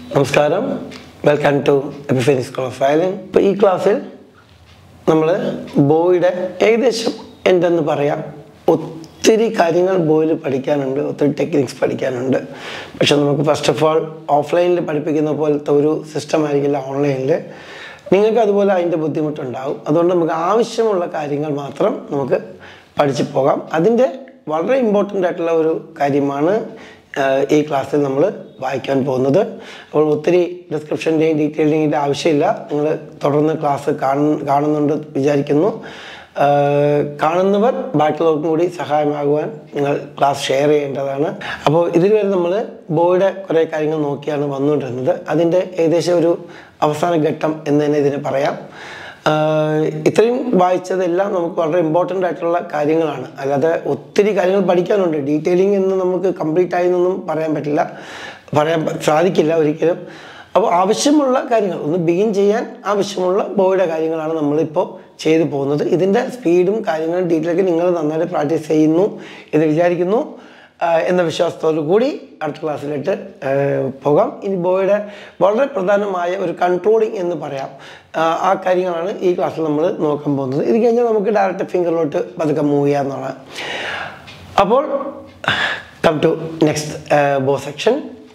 നമസ്കാരം welcome to Epiphany school of violin ഇപ്പോൾ ഈ ക്ലാസ്സിൽ നമ്മൾ ബോയുടെ ഏകദേശം എന്തെന്ന് പറയാം ഒത്തിരി കാര്യങ്ങൾ ബോയിൽ പഠിക്കാനുണ്ട് ഒത്തിരി ടെക്നിക്സ് പഠിക്കാനുണ്ട് പക്ഷെ നമുക്ക് ഫസ്റ്റ് ഓഫ് ഓൾ ഓഫ്ലൈനിൽ പഠിപ്പിക്കുന്ന പോലത്തെ ഒരു സിസ്റ്റം ആയിരിക്കില്ല ഓൺലൈനിൽ നിങ്ങൾക്ക് അതുപോലെ അതിൻ്റെ ബുദ്ധിമുട്ടുണ്ടാവും അതുകൊണ്ട് നമുക്ക് ആവശ്യമുള്ള കാര്യങ്ങൾ മാത്രം നമുക്ക് പഠിച്ചു പോകാം അതിൻ്റെ വളരെ ഇമ്പോർട്ടൻ്റ് ആയിട്ടുള്ള ഒരു കാര്യമാണ് ആഹ് ഈ ക്ലാസ്സിൽ നമ്മൾ വായിക്കാൻ പോകുന്നത് അപ്പോൾ ഒത്തിരി ഡിസ്ക്രിപ്ഷൻ്റെയും ഡീറ്റെയിലിങ്ങിൻ്റെ ആവശ്യമില്ല നിങ്ങൾ തുടർന്ന് ക്ലാസ് കാണുന്ന കാണുന്നുണ്ട് വിചാരിക്കുന്നു ആഹ് കാണുന്നവർ ബാക്കിയുള്ളവർക്കും കൂടി സഹായമാകുവാൻ നിങ്ങൾ ക്ലാസ് ഷെയർ ചെയ്യേണ്ടതാണ് അപ്പോൾ ഇതിൽ വരെ നമ്മൾ ബോയുടെ കുറേ കാര്യങ്ങൾ നോക്കിയാണ് വന്നുകൊണ്ടിരുന്നത് അതിൻ്റെ ഏകദേശം ഒരു അവസാന ഘട്ടം എന്ന് തന്നെ ഇതിന് പറയാം ആഹ് ഇത്രയും വായിച്ചതെല്ലാം നമുക്ക് വളരെ ഇമ്പോർട്ടൻ്റ് ആയിട്ടുള്ള കാര്യങ്ങളാണ് അല്ലാതെ ഒത്തിരി കാര്യങ്ങൾ പഠിക്കാനുണ്ട് ഡീറ്റെയിലിംഗ് എന്ന് നമുക്ക് കംപ്ലീറ്റ് ആയി എന്നൊന്നും പറയാൻ പറ്റില്ല പറയാൻ പ- സാധിക്കില്ല ഒരിക്കലും അപ്പോൾ ആവശ്യമുള്ള കാര്യങ്ങൾ ഒന്ന് ബിഗിൻ ചെയ്യാൻ ആവശ്യമുള്ള ബോയുടെ കാര്യങ്ങളാണ് നമ്മളിപ്പോൾ ചെയ്തു പോകുന്നത് ഇതിൻ്റെ സ്പീഡും കാര്യങ്ങളും ഡീറ്റെയിലൊക്കെ നിങ്ങൾ നന്നായിട്ട് പ്രാക്ടീസ് ചെയ്യുന്നു എന്ന് വിചാരിക്കുന്നു ആഹ് എന്ന വിശ്വാസത്തോടു കൂടി അടുത്ത ക്ലാസ്സിലേക്ക് ആഹ് പോകാം ഇനി ബോയുടെ വളരെ പ്രധാനമായ ഒരു കൺട്രോളിങ് എന്ന് പറയാം ആഹ് ആ കാര്യങ്ങളാണ് ഈ ക്ലാസ്സിൽ നമ്മൾ നോക്കാൻ പോകുന്നത് ഇത് കഴിഞ്ഞാൽ നമുക്ക് ഡയറക്റ്റ് ഫിംഗറിലോട്ട് പതുക്കെ മൂവ് ചെയ്യാവുന്നതാണ് അപ്പോൾ come to next bow section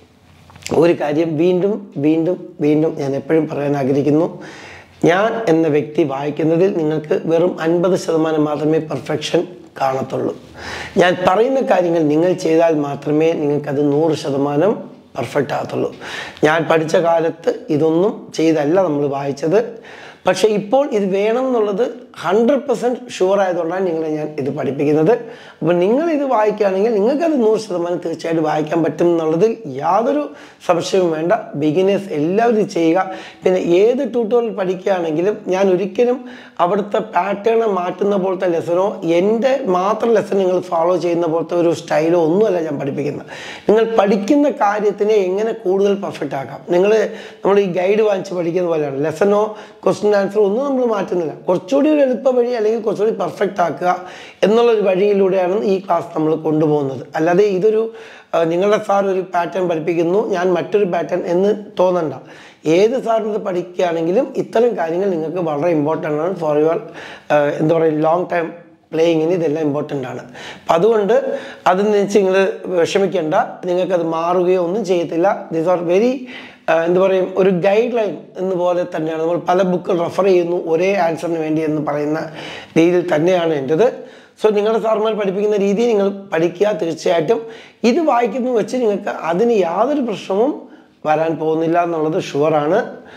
ഒരു കാര്യം വീണ്ടും വീണ്ടും വീണ്ടും ഞാൻ എപ്പോഴും പറയാൻ ആഗ്രഹിക്കുന്നു ഞാൻ എന്ന വ്യക്തി വായിക്കുന്നതിൽ നിങ്ങൾക്ക് വെറും അൻപത് ശതമാനം മാത്രമേ പെർഫെക്ഷൻ കാണത്തുള്ളൂ ഞാൻ പറയുന്ന കാര്യങ്ങൾ നിങ്ങൾ ചെയ്താൽ മാത്രമേ നിങ്ങൾക്കത് നൂറ് ശതമാനം പെർഫെക്റ്റ് ആകത്തുള്ളൂ ഞാൻ പഠിച്ച കാലത്ത് ഇതൊന്നും ചെയ്തല്ല നമ്മൾ വായിച്ചത് പക്ഷേ ഇപ്പോൾ ഇത് വേണം എന്നുള്ളത് ഹൺഡ്രഡ് പെർസെൻറ്റ് ഷുവർ ആയതുകൊണ്ടാണ് നിങ്ങളെ ഞാൻ ഇത് പഠിപ്പിക്കുന്നത് അപ്പോൾ നിങ്ങൾ ഇത് വായിക്കുകയാണെങ്കിൽ നിങ്ങൾക്കത് നൂറ് ശതമാനം തീർച്ചയായിട്ടും വായിക്കാൻ പറ്റും എന്നുള്ളതിൽ യാതൊരു സംശയവും വേണ്ട ബിഗിനേഴ്സ് എല്ലാവരും ഇത് ചെയ്യുക പിന്നെ ഏത് ട്യൂട്ടോറിയൽ പഠിക്കുകയാണെങ്കിലും ഞാൻ ഒരിക്കലും അവിടുത്തെ പാറ്റേൺ മാറ്റുന്ന പോലത്തെ ലെസനോ എൻ്റെ മാത്രം ലെസൺ നിങ്ങൾ ഫോളോ ചെയ്യുന്ന പോലത്തെ ഒരു സ്റ്റൈലോ ഒന്നുമല്ല ഞാൻ പഠിപ്പിക്കുന്നത് നിങ്ങൾ പഠിക്കുന്ന കാര്യത്തിനെ എങ്ങനെ കൂടുതൽ പെർഫെക്റ്റ് ആക്കാം നിങ്ങൾ നമ്മൾ ഈ ഗൈഡ് വാങ്ങിച്ച് പഠിക്കുന്ന പോലെയാണ് ലെസനോ ക്വസ്റ്റ്യൻ ആൻസറോ ഒന്നും നമ്മൾ മാറ്റുന്നില്ല കുറച്ചുകൂടി ഒരു എളുപ്പ വഴി അല്ലെങ്കിൽ കുറച്ചുകൂടി പെർഫെക്റ്റ് ആക്കുക എന്നുള്ളൊരു വഴിയിലൂടെയാണ് ഈ ക്ലാസ് നമ്മൾ കൊണ്ടുപോകുന്നത് അല്ലാതെ ഇതൊരു ആ, നിങ്ങളുടെ സാർ ഒരു പാറ്റേൺ പഠിപ്പിക്കുന്നു ഞാൻ മറ്റൊരു പാറ്റേൺ എന്ന് തോന്നണ്ട ഏത് സാറിന് ഇത് പഠിക്കുകയാണെങ്കിലും ഇത്തരം കാര്യങ്ങൾ നിങ്ങൾക്ക് വളരെ ഇമ്പോർട്ടൻ്റ് ആണ് ഫോർ യുവർ എന്താ പറയുക ലോങ് ടൈം പ്ലേയിങ്ങിന് ഇതെല്ലാം ഇമ്പോർട്ടൻ്റ് ആണ് അപ്പം അതുകൊണ്ട് അത് വെച്ച് നിങ്ങൾ വിഷമിക്കേണ്ട നിങ്ങൾക്കത് മാറുകയോ ഒന്നും ചെയ്യത്തില്ല ദീസ് ആർ വെരി എന്താ പറയും ഒരു ഗൈഡ് ലൈൻ എന്ന് പോലെ തന്നെയാണ് നമ്മൾ പല ബുക്ക് റെഫർ ചെയ്യുന്നു ഒരേ ആൻസറിന് വേണ്ടി എന്ന് പറയുന്ന രീതിയിൽ തന്നെയാണ് എൻ്റെത് സോ നിങ്ങളുടെ സാർമാർ പഠിപ്പിക്കുന്ന രീതി നിങ്ങൾ പഠിക്കുക തീർച്ചയായിട്ടും ഇത് വായിക്കുന്നു വെച്ച് നിങ്ങൾക്ക് അതിന് യാതൊരു പ്രശ്നവും വരാൻ പോകുന്നില്ല എന്നുള്ളത് ഷുവറാണ്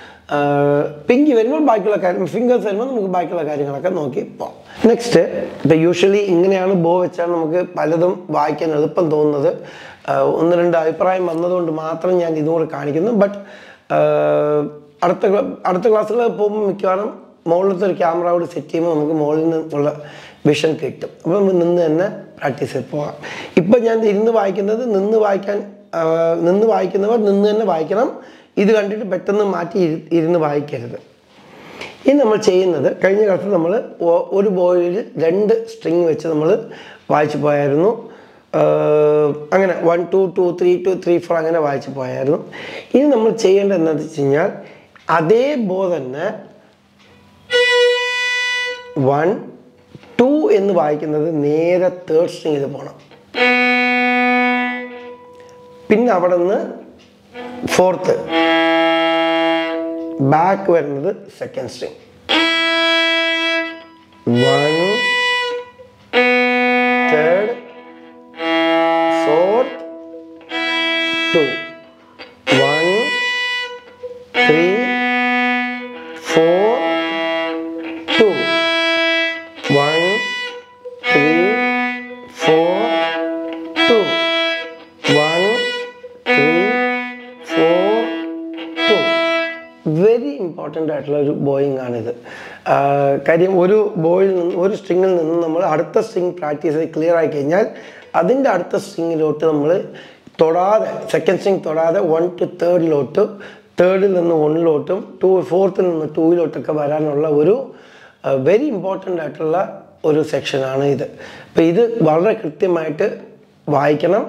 പിങ്കി വരുമ്പോൾ ബാക്കിയുള്ള കാര്യം ഫിംഗേഴ്സ് വരുമ്പോൾ നമുക്ക് ബാക്കിയുള്ള കാര്യങ്ങളൊക്കെ നോക്കി പോകാം നെക്സ്റ്റ് ഇപ്പം യൂഷ്വലി ഇങ്ങനെയാണ് ബോ വെച്ചാൽ നമുക്ക് പലതും വായിക്കാൻ എളുപ്പം തോന്നുന്നത് ആഹ് ഒന്ന് രണ്ട് അഭിപ്രായം വന്നതുകൊണ്ട് മാത്രം ഞാൻ ഇതും കൂടെ കാണിക്കുന്നു ബട്ട് അടുത്ത ക്ല- അടുത്ത ക്ലാസ്സുകളിൽ പോകുമ്പോൾ മിക്കവാറും മുകളിലത്തെ ഒരു ക്യാമറ കൂടി സെറ്റ് ചെയ്യുമ്പോൾ നമുക്ക് മുകളിൽ നിന്നുള്ള വിഷൻ കിട്ടും അപ്പോൾ നമുക്ക് നിന്ന് തന്നെ പ്രാക്ടീസ് ചെയ്ത് പോകാം ഇപ്പം ഞാൻ ഇരുന്ന് വായിക്കുന്നത് നിന്ന് വായിക്കാൻ ആഹ് നിന്ന് വായിക്കുന്നവർ നിന്ന് തന്നെ വായിക്കണം ഇത് കണ്ടിട്ട് പെട്ടെന്ന് മാറ്റി ഇരു- ഇരുന്ന് വായിക്കരുത് ഇനി നമ്മൾ ചെയ്യുന്നത് കഴിഞ്ഞ ക്ലാസ്സിൽ നമ്മൾ ഒരു ബോയിൽ രണ്ട് സ്ട്രിങ് വെച്ച് നമ്മൾ വായിച്ചു പോയായിരുന്നു ആഹ് അങ്ങനെ one two two three two three four അങ്ങനെ വായിച്ചു പോയായിരുന്നു ഇനി നമ്മൾ ചെയ്യേണ്ടത് എന്താണെന്ന് വെച്ച് കഴിഞ്ഞാൽ അതേ ബോ തന്നെ വൺ ടു എന്ന് വായിക്കുന്നത് നേരെ തേർഡ് സ്ട്രിങ്ങിൽ പോകണം പിന്നെ അവിടെ നിന്ന് ഫോർത്ത് ബാക്ക് വരുന്നത് second string one third fourth two one three four two one three four two one three four two very important ആയിട്ടുള്ള ഒരു ബോയിങ് ആണിത് ആഹ് കാര്യം ഒരു ബോയിൽ നിന്ന് ഒരു സ്ട്രിങ്ങിൽ നിന്ന് നമ്മൾ അടുത്ത സ്ട്രിങ് പ്രാക്ടീസ് ചെയ്ത് ക്ലിയർ ആയി കഴിഞ്ഞാൽ അതിൻ്റെ അടുത്ത സ്ട്രിങ്ങിലോട്ട് നമ്മൾ തൊടാതെ സെക്കൻഡ് സ്ട്രിങ് തൊടാതെ വൺ ടു തേർഡിലോട്ട് തേർഡിൽ നിന്ന് വണ്ണിലോട്ടും ടു ഫോർത്തിൽ നിന്ന് ടൂയിലോട്ടൊക്കെ വരാനുള്ള ഒരു വെരി ഇമ്പോർട്ടൻ്റ് ആയിട്ടുള്ള ഒരു സെക്ഷനാണ് ഇത് അപ്പോൾ ഇത് വളരെ കൃത്യമായിട്ട് വായിക്കണം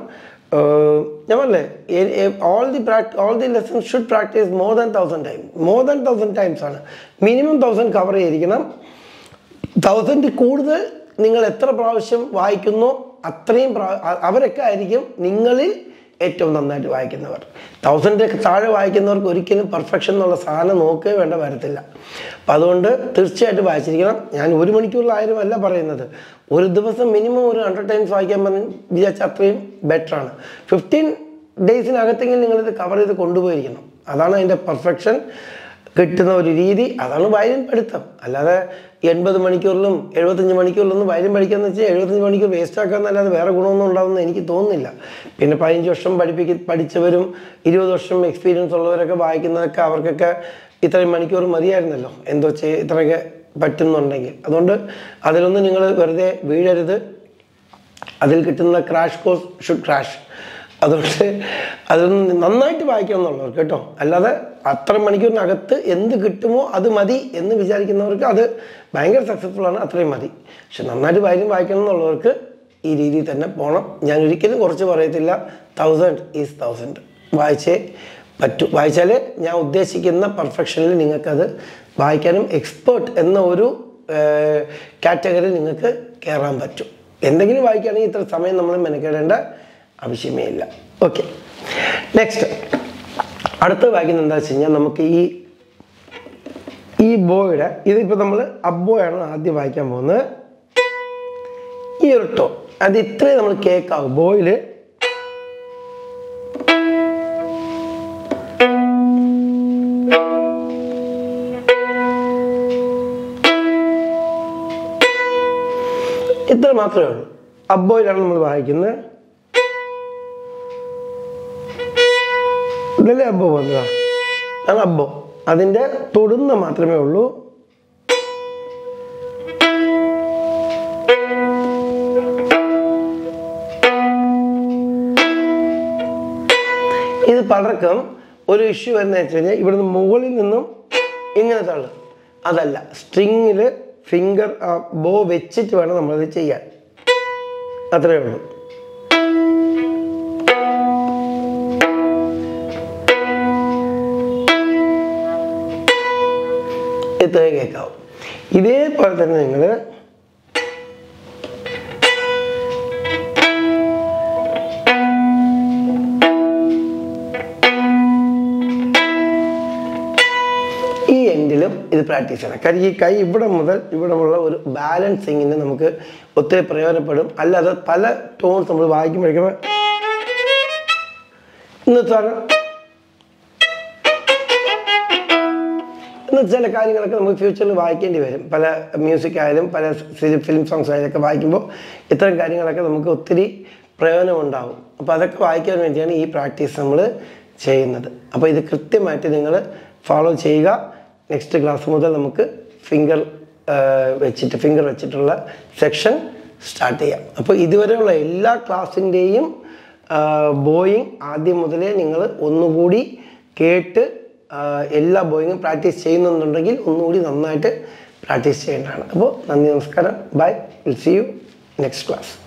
ഞാൻ പറഞ്ഞേ all the practice all the lesson should practice more than thousand time more than thousand times ആണ് മിനിമം തൗസൻഡ് കവർ ചെയ്തിരിക്കണം തൗസൻഡ് കൂടുതൽ നിങ്ങൾ എത്ര പ്രാവശ്യം വായിക്കുന്നോ അത്രയും പ്രാ- അ- അവരൊക്കെ ആയിരിക്കും നിങ്ങളിൽ ഏറ്റവും നന്നായിട്ട് വായിക്കുന്നവർ തൗസൻഡ് താഴെ വായിക്കുന്നവർക്ക് ഒരിക്കലും പെർഫെക്ഷൻ എന്നുള്ള സാധനം നോക്കേ വേണ്ട വരത്തില്ല അപ്പം അതുകൊണ്ട് തീർച്ചയായിട്ടും വായിച്ചിരിക്കണം ഞാൻ ഒരു മണിക്കൂറിലായാലും അല്ല പറയുന്നത് ഒരു ദിവസം മിനിമം ഒരു ഹൺഡ്രഡ് ടൈംസ് വായിക്കാൻ പറഞ്ഞ് വിചാരിച്ച അത്രയും ബെറ്ററാണ് ഫിഫ്റ്റീൻ ഡേയ്സിനകത്തെങ്കിലും നിങ്ങളിത് കവർ ചെയ്ത് കൊണ്ടുപോയിരിക്കണം അതാണ് അതിൻ്റെ പെർഫെക്ഷൻ കിട്ടുന്ന ഒരു രീതി അതാണ് വയലിൻ പഠിത്തം അല്ലാതെ എൺപത് മണിക്കൂറിലും എഴുപത്തഞ്ച് മണിക്കൂറിലൊന്നും വയലിൻ പഠിക്കാന്ന് വെച്ചാൽ എഴുപത്തഞ്ച് മണിക്കൂർ വേസ്റ്റ് ആക്കാന്നല്ലാതെ വേറെ ഗുണമൊന്നും ഉണ്ടാവുമെന്ന് എനിക്ക് തോന്നുന്നില്ല പിന്നെ പതിനഞ്ച് വർഷം പഠിപ്പിക്ക പഠിച്ചവരും ഇരുപത് വർഷം എക്സ്പീരിയൻസ് ഉള്ളവരൊക്കെ വായിക്കുന്നതൊക്കെ അവർക്കൊക്കെ ഇത്രയും മണിക്കൂർ മതിയായിരുന്നല്ലോ എന്തോ ചെയ് ഇത്രയൊക്കെ പറ്റുന്നുണ്ടെങ്കിൽ അതുകൊണ്ട് അതിലൊന്നും നിങ്ങൾ വെറുതെ വീഴരുത് അതിൽ കിട്ടുന്ന ക്രാഷ് കോഴ്സ് ഷുഡ് ക്രാഷ് അതുകൊണ്ട് അതൊന്ന് നന്നായിട്ട് വായിക്കണം എന്നുള്ളവർക്ക് കേട്ടോ അല്ലാതെ അത്ര മണിക്കൂറിനകത്ത് എന്ത് കിട്ടുമോ അത് മതി എന്ന് വിചാരിക്കുന്നവർക്ക് അത് ഭയങ്കര സക്സസ്ഫുൾ ആണ് അത്രയും മതി പക്ഷെ നന്നായിട്ട് വായിക്കും വായിക്കണം എന്നുള്ളവർക്ക് ഈ രീതിയിൽ തന്നെ പോകണം ഞാൻ ഒരിക്കലും കുറച്ച് പറയത്തില്ല തൗസൻഡ് ഈസ് തൗസൻഡ് വായിച്ചേ പറ്റൂ വായിച്ചാൽ ഞാൻ ഉദ്ദേശിക്കുന്ന പെർഫെക്ഷനിൽ നിങ്ങൾക്കത് വായിക്കാനും എക്സ്പേർട്ട് എന്ന ഒരു കാറ്റഗറിയിൽ നിങ്ങൾക്ക് കയറാൻ പറ്റും എന്തെങ്കിലും വായിക്കുകയാണെങ്കിൽ ഇത്ര സമയം നമ്മൾ മെനക്കെടേണ്ട ആവശ്യമേ ഇല്ല ഓക്കെ നെക്സ്റ്റ് അടുത്ത് വായിക്കുന്നത് എന്താ വെച്ച് കഴിഞ്ഞാൽ നമുക്ക് ഈ ഈ ബോയുടെ ഇതിപ്പോൾ നമ്മൾ അബ്ബോയാണ് ആദ്യം വായിക്കാൻ പോകുന്നത് ഈ ഒരു ടോ അത് ഇത്രയും നമ്മൾ കേൾക്കാവും ബോയിൽ ഇത്ര മാത്രമേ ഉള്ളൂ അബ്ബോയിലാണ് നമ്മൾ വായിക്കുന്നത് ഇതല്ലേ അബ്ബോ വന്നതാ ആണ് അബ്ബോ അതിൻ്റെ തൊടുന്ന മാത്രമേ ഉള്ളൂ ഇത് പലർക്കും ഒരു ഇഷ്യൂ എന്ന് വെച്ച് കഴിഞ്ഞാൽ ഇവിടുന്ന് മുകളിൽ നിന്നും ഇങ്ങനെ തള്ളു അതല്ല സ്ട്രിങ്ങിൽ ഫിംഗർ ബോ വെച്ചിട്ട് വേണം നമ്മളത് ചെയ്യാൻ അത്രയേ ഉള്ളൂ ഇത്രയും കേൾക്കാവും ഇതേപോലെ തന്നെ നിങ്ങൾ ഈ എൻഡിലും ഇത് പ്രാക്ടീസ് ചെയ്യണം കാര്യം ഈ കൈ ഇവിടെ മുതൽ ഇവിടെയുള്ള ഒരു ബാലൻസിങ്ങിന് നമുക്ക് ഒത്തിരി പ്രയോജനപ്പെടും അല്ലാതെ പല ടോൺസ് നമ്മൾ വായിക്കുമ്പോഴേക്കും ഇന്നത്തെ എന്ന് ചില കാര്യങ്ങളൊക്കെ നമുക്ക് ഫ്യൂച്ചറിൽ വായിക്കേണ്ടി വരും പല മ്യൂസിക് ആയാലും പല ഫിലിം സോങ്സ് ആയാലും ഒക്കെ വായിക്കുമ്പോൾ ഇത്തരം കാര്യങ്ങളൊക്കെ നമുക്ക് ഒത്തിരി പ്രയോജനമുണ്ടാവും അപ്പോൾ അതൊക്കെ വായിക്കാൻ വേണ്ടിയാണ് ഈ പ്രാക്ടീസ് നമ്മൾ ചെയ്യുന്നത് അപ്പോൾ ഇത് കൃത്യമായിട്ട് നിങ്ങൾ ഫോളോ ചെയ്യുക നെക്സ്റ്റ് ക്ലാസ് മുതൽ നമുക്ക് ഫിംഗർ വെച്ചിട്ട് ഫിംഗർ വെച്ചിട്ടുള്ള സെക്ഷൻ സ്റ്റാർട്ട് ചെയ്യാം അപ്പോൾ ഇതുവരെയുള്ള എല്ലാ ക്ലാസ്സിൻ്റെയും ബോയിങ് ആദ്യം മുതലേ നിങ്ങൾ ഒന്നുകൂടി കേട്ട് ആ, എല്ലാ ബോയിങ്ങും പ്രാക്ടീസ് ചെയ്യുന്നുണ്ടെങ്കിൽ ഒന്നുകൂടി നന്നായിട്ട് പ്രാക്ടീസ് ചെയ്യേണ്ടതാണ് അപ്പോൾ നന്ദി നമസ്കാരം bye will see you next class